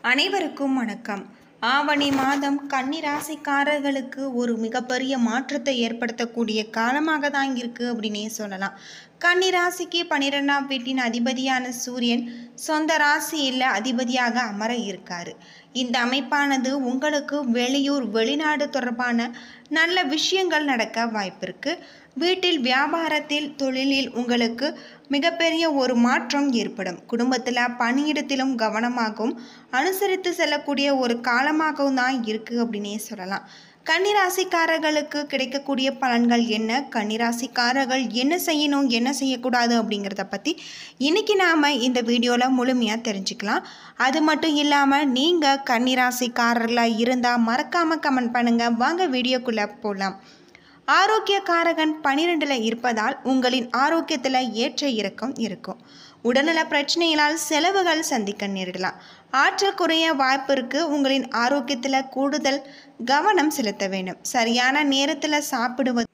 அனைவருக்கும் வணக்கம் ஆவணி மாதம் கன்னிராசிக்காரர்களுக்கு ஒரு மிகப்பெரிய மாற்றத்தை ஏற்படுத்தக்கூடிய காலமாக தான் இருக்குது அப்படின்னே சொல்லலாம் கன்னிராசிக்கு பன்னிரெண்டாம் வீட்டின் அதிபதியான சூரியன் சொந்த ராசியில் அதிபதியாக அமர இருக்காரு இந்த அமைப்பானது உங்களுக்கு வெளியூர் வெளிநாடு தொடர்பான நல்ல விஷயங்கள் நடக்க வாய்ப்பிருக்கு வீட்டில் வியாபாரத்தில் தொழிலில் உங்களுக்கு மிகப்பெரிய ஒரு மாற்றம் ஏற்படும் குடும்பத்தில் பணியிடத்திலும் கவனமாகவும் அனுசரித்து செல்லக்கூடிய ஒரு காலமாகவும் தான் இருக்குது அப்படின்னே சொல்லலாம் கன்னிராசிக்காரர்களுக்கு கிடைக்கக்கூடிய பலன்கள் என்ன கன்னிராசிக்காரர்கள் என்ன செய்யணும் என்ன செய்யக்கூடாது அப்படிங்கிறத பற்றி இன்றைக்கி நாம் இந்த வீடியோவில் முழுமையாக தெரிஞ்சுக்கலாம் அது மட்டும் இல்லாமல் நீங்கள் கன்னிராசிக்காரர்களாக இருந்தால் மறக்காமல் கமெண்ட் பண்ணுங்கள் வாங்க வீடியோக்குள்ளே போகலாம் ஆரோக்கியக்காரகன் பனிரெண்டில் இருப்பதால் உங்களின் ஆரோக்கியத்தில் ஏற்ற இறக்கம் இருக்கும் உடல்நல பிரச்சனைகளால் செலவுகள் சந்திக்க நேரிடலாம் ஆற்றல் குறைய வாய்ப்பு இருக்கு உங்களின் ஆரோக்கியத்தில் கூடுதல் கவனம் செலுத்த வேண்டும் சரியான நேரத்தில் சாப்பிடுவது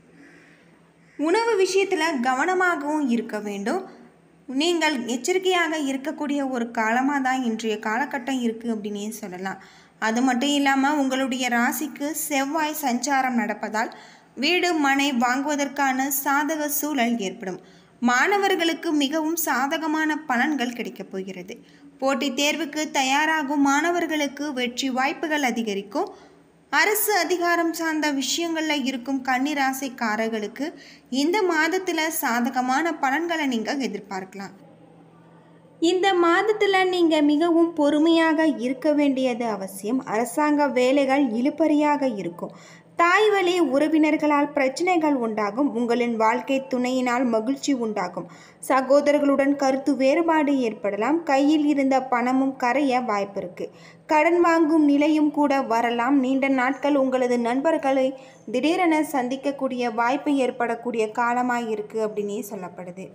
உணவு விஷயத்தில் கவனமாகவும் இருக்க வேண்டும் நீங்கள் எச்சரிக்கையாக இருக்கக்கூடிய ஒரு காலமாக தான் இன்றைய காலகட்டம் இருக்குது அப்படின்னே சொல்லலாம் அது மட்டும் இல்லாமல் உங்களுடைய ராசிக்கு செவ்வாய் சஞ்சாரம் நடப்பதால் வீடு மனை வாங்குவதற்கான சாதக சூழல் ஏற்படும் மாணவர்களுக்கு மிகவும் சாதகமான பலன்கள் கிடைக்கப் போகிறது போட்டித் தேர்வுக்கு தயாராகும் மாணவர்களுக்கு வெற்றி வாய்ப்புகள் அதிகரிக்கும் அரசு அதிகாரம் சார்ந்த விஷயங்களில் இருக்கும் கன்னிராசிக்காரர்களுக்கு இந்த மாதத்தில் சாதகமான பலன்களை நீங்கள் எதிர்பார்க்கலாம் இந்த மாதத்தில் நீங்கள் மிகவும் பொறுமையாக இருக்க வேண்டியது அவசியம் அரசாங்க வேலைகள் இழுபறியாக இருக்கும் தாய் வழி உறவினர்களால் பிரச்சனைகள் உண்டாகும் உங்களின் வாழ்க்கை துணையினால் மகிழ்ச்சி உண்டாகும் சகோதரர்களுடன் கருத்து வேறுபாடு ஏற்படலாம் கையில் இருந்த பணமும் கரைய வாய்ப்பு இருக்கு கடன் வாங்கும் நிலையும் கூட வரலாம் நீண்ட நாட்கள் உங்களது நண்பர்களை திடீரென சந்திக்கக்கூடிய வாய்ப்பு ஏற்படக்கூடிய காலமாக இருக்கு அப்படின்னே சொல்லப்படுது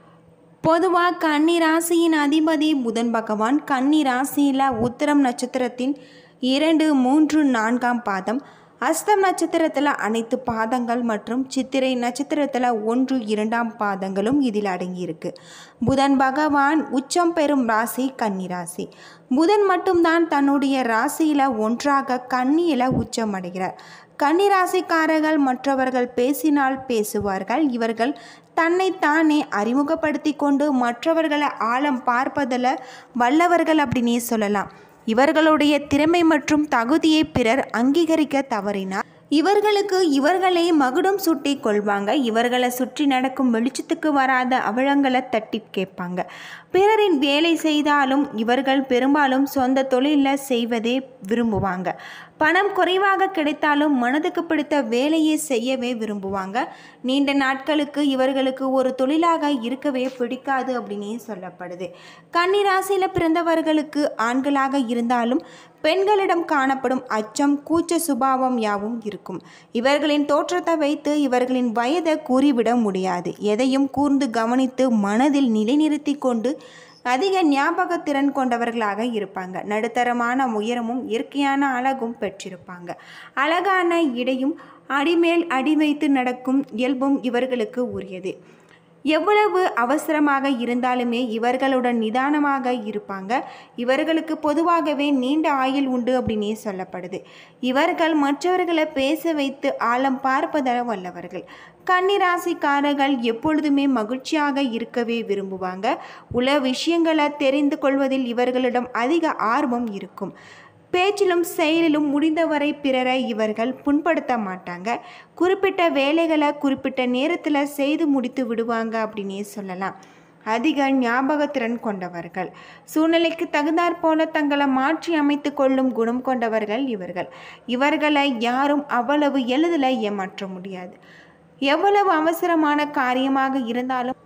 பொதுவாக கன்னி ராசியின் அதிபதி புதன் பகவான் கன்னி ராசியில் உத்திரம் நட்சத்திரத்தின் இரண்டு மூன்று நான்காம் பாதம் அஸ்தம் நட்சத்திரத்தில் அனைத்து பாதங்கள் மற்றும் சித்திரை நட்சத்திரத்தில் ஒன்று இரண்டாம் பாதங்களும் இதில் அடங்கியிருக்கு புதன் பகவான் உச்சம் பெறும் ராசி கன்னி ராசி புதன் மட்டும்தான் தன்னுடைய ராசியில் ஒன்றாக கன்னியில் உச்சம் அடைகிறார் கன்னிராசிக்காரர்கள் மற்றவர்கள் பேசினால் பேசுவார்கள் இவர்கள் தன்னைத்தானே அறிமுகப்படுத்தி கொண்டு மற்றவர்களை ஆழம் பார்ப்பதில் வல்லவர்கள் அப்படின்னே சொல்லலாம் இவர்களுடைய திறமை மற்றும் தகுதியை பிறர் அங்கீகரிக்க தவறினார் இவர்களுக்கு இவர்களே மகுடம் சுட்டி கொள்வாங்க இவர்களை சுற்றி நடக்கும் வெளிச்சத்துக்கு வராத அவலங்களை தட்டி கேட்பாங்க பிறரின் வேலை செய்தாலும் இவர்கள் பெரும்பாலும் சொந்த தொழிலில் செய்வதே விரும்புவாங்க பணம் குறைவாக கிடைத்தாலும் மனதுக்கு பிடித்த வேலையை செய்யவே விரும்புவாங்க நீண்ட நாட்களுக்கு இவர்களுக்கு ஒரு தொழிலாக இருக்கவே பிடிக்காது அப்படின்னே சொல்லப்படுது கன்னிராசியில் பிறந்தவர்களுக்கு ஆண்களாக இருந்தாலும் பெண்களிடம் காணப்படும் அச்சம் கூச்ச சுபாவம் யாவும் இருக்கும் இவர்களின் தோற்றத்தை வைத்து இவர்களின் வயதை கூறிவிட முடியாது எதையும் கூர்ந்து கவனித்து மனதில் நிலைநிறுத்தி கொண்டு அதிக ஞாபகத்திறன் கொண்டவர்களாக இருப்பாங்க நடுத்தரமான உயரமும் இயற்கையான அழகும் பெற்றிருப்பாங்க அழகான இடையும் அடிமேல் அடி வைத்து நடக்கும் இயல்பும் இவர்களுக்கு உரியது எவ்வளவு அவசரமாக இருந்தாலுமே இவர்களுடன் நிதானமாக இருப்பாங்க இவர்களுக்கு பொதுவாகவே நீண்ட ஆயுள் உண்டு அப்படின்னே சொல்லப்படுது இவர்கள் மற்றவர்களை பேச வைத்து ஆழம் பார்ப்பதர வல்லவர்கள் கன்னிராசிக்காரர்கள் எப்பொழுதுமே மகிழ்ச்சியாக இருக்கவே விரும்புவாங்க உல விஷயங்களை தெரிந்து கொள்வதில் இவர்களிடம் அதிக ஆர்வம் இருக்கும் பேச்சிலும் செயலிலும் முடிந்தவரை பிறரை இவர்கள் புண்படுத்த மாட்டாங்க குறிப்பிட்ட வேலைகளை குறிப்பிட்ட நேரத்தில் செய்து முடித்து விடுவாங்க அப்படின்னே சொல்லலாம் அதிக ஞாபகத்திறன் கொண்டவர்கள் சூழ்நிலைக்கு தகுந்தாற் போல தங்களை மாற்றி அமைத்து கொள்ளும் குணம் கொண்டவர்கள் இவர்கள் இவர்களை யாரும் அவ்வளவு எளிதில் ஏமாற்ற முடியாது எவ்வளவு அவசரமான காரியமாக இருந்தாலும்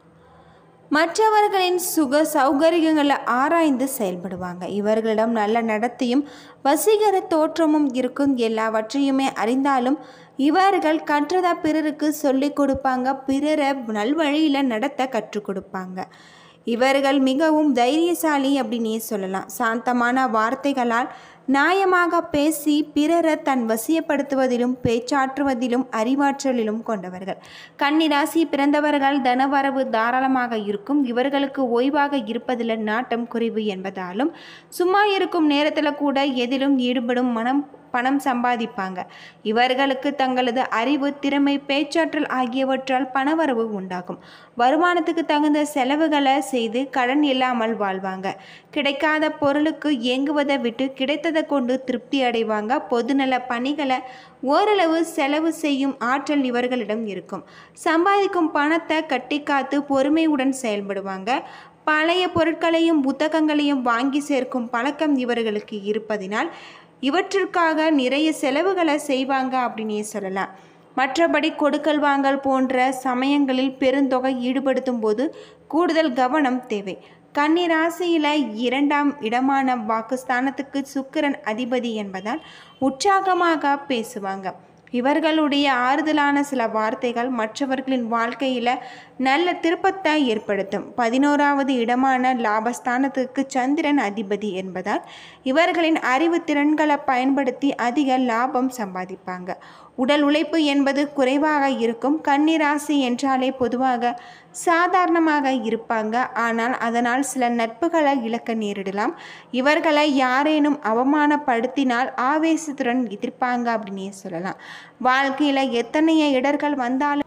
மற்றவர்களின் சுக சௌகரியங்களை ஆராய்ந்து செயல்படுவாங்க இவர்களிடம் நல்ல நடத்தையும் வசீகர தோற்றமும் இருக்கும் எல்லாவற்றையுமே அறிந்தாலும் இவர்கள் கற்றதா பிறருக்கு சொல்லிக் கொடுப்பாங்க பிறரை நல்வழியில் நடத்த கற்றுக் கொடுப்பாங்க இவர்கள் மிகவும் தைரியசாலி அப்படின்னே சொல்லலாம் சாந்தமான வார்த்தைகளால் நியாயமாக பேசி பிறரை தன் வசியப்படுத்துவதிலும் பேச்சாற்றுவதிலும் அறிவாற்றலிலும் கொண்டவர்கள் கன்னிராசி பிறந்தவர்கள் தனவரவு தாராளமாக இருக்கும் இவர்களுக்கு ஓய்வாக இருப்பதில் நாட்டம் குறைவு என்பதாலும் சும்மா இருக்கும் நேரத்தில் கூட எதிலும் ஈடுபடும் மனம் பணம் சம்பாதிப்பாங்க இவர்களுக்கு தங்களது அறிவு திறமை பேச்சாற்றல் ஆகியவற்றால் பணவரவு உண்டாகும் வருமானத்துக்கு தகுந்த செலவுகளை செய்து கடன் இல்லாமல் வாழ்வாங்க கிடைக்காத பொருளுக்கு ஏங்குவதை விட்டு கிடைத்ததை கொண்டு திருப்தி அடைவாங்க பொதுநல பணிகளை ஓரளவு செலவு செய்யும் ஆற்றல் இவர்களிடம் இருக்கும் சம்பாதிக்கும் பணத்தை கட்டி காத்து பொறுமையுடன் செயல்படுவாங்க பழைய பொருட்களையும் புத்தகங்களையும் வாங்கி சேர்க்கும் பழக்கம் இவர்களுக்கு இருப்பதினால் இவற்றிற்காக நிறைய செலவுகளை செய்வாங்க அப்படின்னே சொல்லலாம் மற்றபடி கொடுக்கல் வாங்கல் போன்ற சமயங்களில் பெருந்தொகை ஈடுபடுத்தும் போது கூடுதல் கவனம் தேவை கன்னி ராசியில் இரண்டாம் இடமான வாக்குஸ்தானத்துக்கு சுக்கிரன் அதிபதி என்பதால் உற்சாகமாக பேசுவாங்க இவர்களுடைய ஆறுதலான சில வார்த்தைகள் மற்றவர்களின் வாழ்க்கையில் நல்ல திருப்பத்தை ஏற்படுத்தும் பதினோராவது இடமான லாபஸ்தானத்துக்கு சந்திரன் அதிபதி என்பதால் இவர்களின் அறிவு திறன்களை பயன்படுத்தி அதிக லாபம் சம்பாதிப்பாங்க உடல் உழைப்பு என்பது குறைவாக இருக்கும் கன்னிராசி என்றாலே பொதுவாக சாதாரணமாக இருப்பாங்க ஆனால் அதனால் சில நட்புகளை இழக்க நேரிடலாம் இவர்களை யாரேனும் அவமானப்படுத்தினால் ஆவேசத்துடன் எதிர்ப்பாங்க அப்படின்னே சொல்லலாம் வாழ்க்கையில் எத்தனைய இடர்கள் வந்தாலும்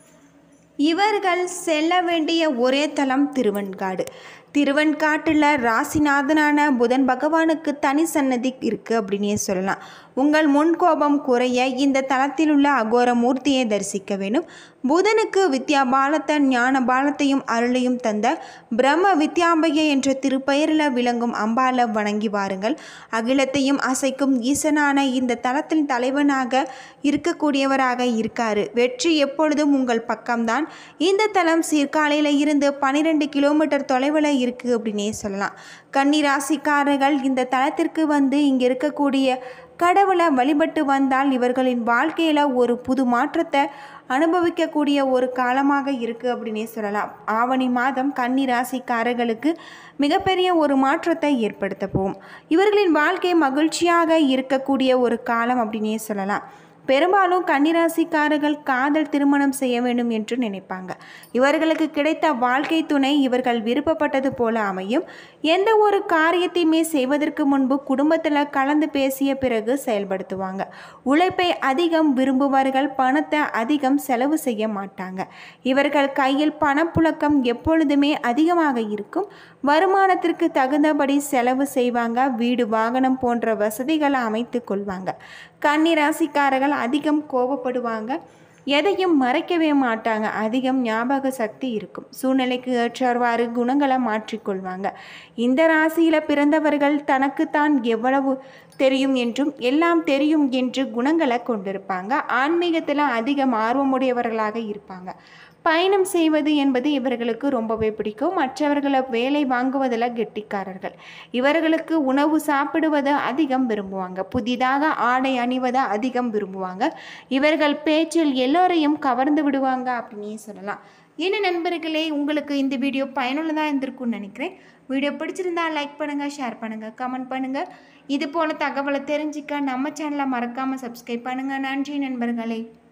இவர்கள் செல்ல வேண்டிய ஒரே தலம் திருவெண்காடு திருவெண்காட்டில் ராசிநாதனான புதன் பகவானுக்கு தனி சன்னதி இருக்குது அப்படின்னே சொல்லலாம் உங்கள் முன்கோபம் குறைய இந்த தலத்தில் உள்ள அகோர மூர்த்தியை தரிசிக்க வேண்டும் புதனுக்கு வித்யா பாலத்தை ஞான பாலத்தையும் அருளையும் தந்த பிரம்ம வித்யாம்பைய என்ற திருப்பெயரில் விளங்கும் அம்பால வணங்கி வாருங்கள் அகிலத்தையும் அசைக்கும் ஈசனான இந்த தலத்தின் தலைவனாக இருக்கக்கூடியவராக இருக்காரு வெற்றி எப்பொழுதும் உங்கள் பக்கம்தான் இந்த தலம் சீர்காழியில் இருந்து பன்னிரெண்டு கிலோமீட்டர் தொலைவில் இருக்குது அப்படின்னே சொல்லலாம் கன்னிராசிக்காரர்கள் இந்த தலத்திற்கு வந்து இங்கே இருக்கக்கூடிய கடவுளை வழிபட்டு வந்தால் இவர்களின் வாழ்க்கையில் ஒரு புது மாற்றத்தை அனுபவிக்கக்கூடிய ஒரு காலமாக இருக்குது அப்படின்னே சொல்லலாம் ஆவணி மாதம் கன்னி ராசிக்காரர்களுக்கு மிகப்பெரிய ஒரு மாற்றத்தை ஏற்படுத்த போகும் இவர்களின் வாழ்க்கை மகிழ்ச்சியாக இருக்கக்கூடிய ஒரு காலம் அப்படின்னே சொல்லலாம் பெரும்பாலும் கன்னிராசிக்காரர்கள் காதல் திருமணம் செய்ய வேண்டும் என்று நினைப்பாங்க இவர்களுக்கு கிடைத்த வாழ்க்கை துணை இவர்கள் விருப்பப்பட்டது போல அமையும் எந்த ஒரு காரியத்தையுமே செய்வதற்கு முன்பு குடும்பத்தில் கலந்து பேசிய பிறகு செயல்படுத்துவாங்க உழைப்பை அதிகம் விரும்புவார்கள் பணத்தை அதிகம் செலவு செய்ய மாட்டாங்க இவர்கள் கையில் பணப்புழக்கம் எப்பொழுதுமே அதிகமாக இருக்கும் வருமானத்திற்கு தகுந்தபடி செலவு செய்வாங்க வீடு வாகனம் போன்ற வசதிகளை அமைத்து கொள்வாங்க கன்னி ராசிக்காரர்கள் அதிகம் கோபப்படுவாங்க எதையும் மறைக்கவே மாட்டாங்க அதிகம் ஞாபக சக்தி இருக்கும் சூழ்நிலைக்கு ஏற்றவாறு குணங்களை மாற்றிக்கொள்வாங்க இந்த ராசியில் பிறந்தவர்கள் தனக்குத்தான் எவ்வளவு தெரியும் என்றும் எல்லாம் தெரியும் என்று குணங்களை கொண்டிருப்பாங்க ஆன்மீகத்தில் அதிகம் ஆர்வமுடையவர்களாக இருப்பாங்க பயணம் செய்வது என்பது இவர்களுக்கு ரொம்பவே பிடிக்கும் மற்றவர்களை வேலை வாங்குவதில் கெட்டிக்காரர்கள் இவர்களுக்கு உணவு சாப்பிடுவதை அதிகம் விரும்புவாங்க புதிதாக ஆடை அணிவதை அதிகம் விரும்புவாங்க இவர்கள் பேச்சில் எல்லோரையும் கவர்ந்து விடுவாங்க அப்படின்னே சொல்லலாம் என்ன நண்பர்களே உங்களுக்கு இந்த வீடியோ பயனுள்ளதாக இருந்திருக்கும்னு நினைக்கிறேன் வீடியோ பிடிச்சிருந்தா லைக் பண்ணுங்கள் ஷேர் பண்ணுங்கள் கமெண்ட் பண்ணுங்கள் இது போல் தகவலை தெரிஞ்சிக்க நம்ம சேனலை மறக்காமல் சப்ஸ்கிரைப் பண்ணுங்கள் நன்றி நண்பர்களே